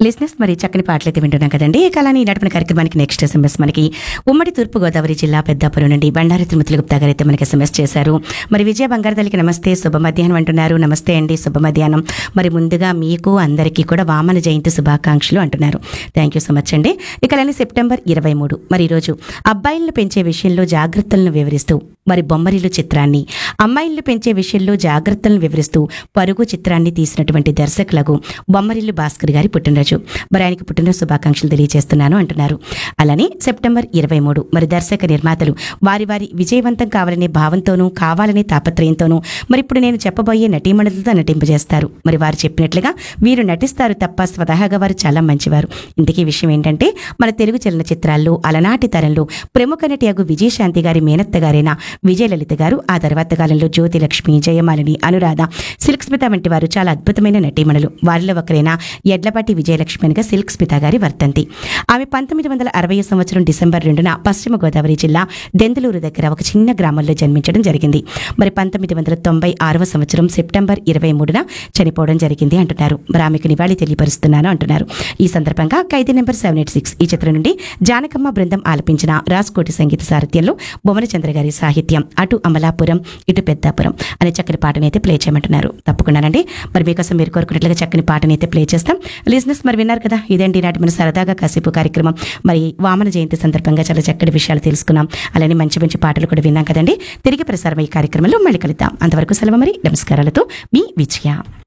లిసినెస్ మరి చక్కని పాటలు అయితే వింటున్నాం కదండి ఇక అలానే ఈ నడిపిన కార్యక్రమానికి నెక్స్ట్ ఎస్ఎంఎస్ మనకి ఉమ్మడి తూర్పుగోదావరి జిల్లా పెద్దాపురం నుండి బండారి తిరుమతులు గుప్తా గారు అయితే మనకి ఎస్ఎంఎస్ చేశారు మరి విజయ బంగారదల్లికి నమస్తే శుభ మధ్యాహ్నం అంటున్నారు నమస్తే అండి శుభ మధ్యాహ్నం మరి ముందుగా మీకు అందరికీ కూడా వామన జయంతి శుభాకాంక్షలు అంటున్నారు థ్యాంక్ యూ సో మచ్ అండి ఇక అలానే సెప్టెంబర్ ఇరవై మూడు మరి ఈరోజు అబ్బాయిలను పెంచే విషయంలో జాగ్రత్తలను వివరిస్తూ మరి బొమ్మరిల్లు చిత్రాన్ని అమ్మాయిలను పెంచే విషయంలో జాగ్రత్తలను వివరిస్తూ పరుగు చిత్రాన్ని తీసినటువంటి దర్శకులకు బొమ్మరిల్లు భాస్కర్ గారి పుట్టినరోజు మరి ఆయనకి పుట్టినరోజు శుభాకాంక్షలు తెలియజేస్తున్నాను అంటున్నారు అలానే సెప్టెంబర్ ఇరవై మూడు మరి దర్శక నిర్మాతలు వారి వారి విజయవంతం కావాలనే భావంతోనూ కావాలనే తాపత్రయంతోనూ మరి ఇప్పుడు నేను చెప్పబోయే నటీమణులతో నటింపజేస్తారు మరి వారు చెప్పినట్లుగా వీరు నటిస్తారు తప్ప స్వతహాగా వారు చాలా మంచివారు ఇంతకీ విషయం ఏంటంటే మన తెలుగు చలనచిత్రాల్లో అలనాటి తరంలో ప్రముఖ నటి అగు విజయశాంతి గారి మేనత్త గారైన విజయలలిత గారు ఆ తర్వాత కాలంలో జ్యోతి లక్ష్మి జయమాలిని అనురాధ సిల్క్ స్మిత వంటి వారు చాలా అద్భుతమైన నటీమణులు వారిలో ఒకరైన ఎడ్లపాటి విజయలక్ష్మి అనగా సిల్క్ స్మిత గారి వర్తంతి ఆమె పంతొమ్మిది వందల అరవై సంవత్సరం డిసెంబర్ రెండున పశ్చిమ గోదావరి జిల్లా దెందులూరు దగ్గర ఒక చిన్న గ్రామంలో జన్మించడం జరిగింది మరి పంతొమ్మిది వందల తొంభై ఆరవ సంవత్సరం సెప్టెంబర్ ఇరవై మూడున చనిపోవడం జరిగింది అంటున్నారు మరి ఆమెకు నివాళి తెలియపరుస్తున్నాను అంటున్నారు ఈ సందర్భంగా Khaidi number seven eight six ఈ చిత్రం నుండి జానకమ్మ బృందం ఆలపించిన రాజ్కోటి సంగీత సారథ్యంలో భువనచంద్ర గారి సాహిత్యం అటు అమలాపురం ఇటు పెద్దాపురం అనే చక్కని పాటనైతే ప్లే చేయమంటున్నారు తప్పకుండానండి మరి మీకోసం మీరు కోరుకున్నట్లుగా చక్కని పాటనైతే ప్లే చేస్తాం లిజినెస్ మరి విన్నారు కదా ఇదేంటి నాటి మన సరదాగా కాసేపు కార్యక్రమం మరి వామన జయంతి సందర్భంగా చాలా చక్కటి విషయాలు తెలుసుకున్నాం అలానే మంచి మంచి పాటలు కూడా విన్నాం కదండి తిరిగి ప్రసారం ఈ కార్యక్రమంలో మళ్ళీ కలుద్దాం అంతవరకు సెలవు మరి నమస్కారాలతో మీ విజయ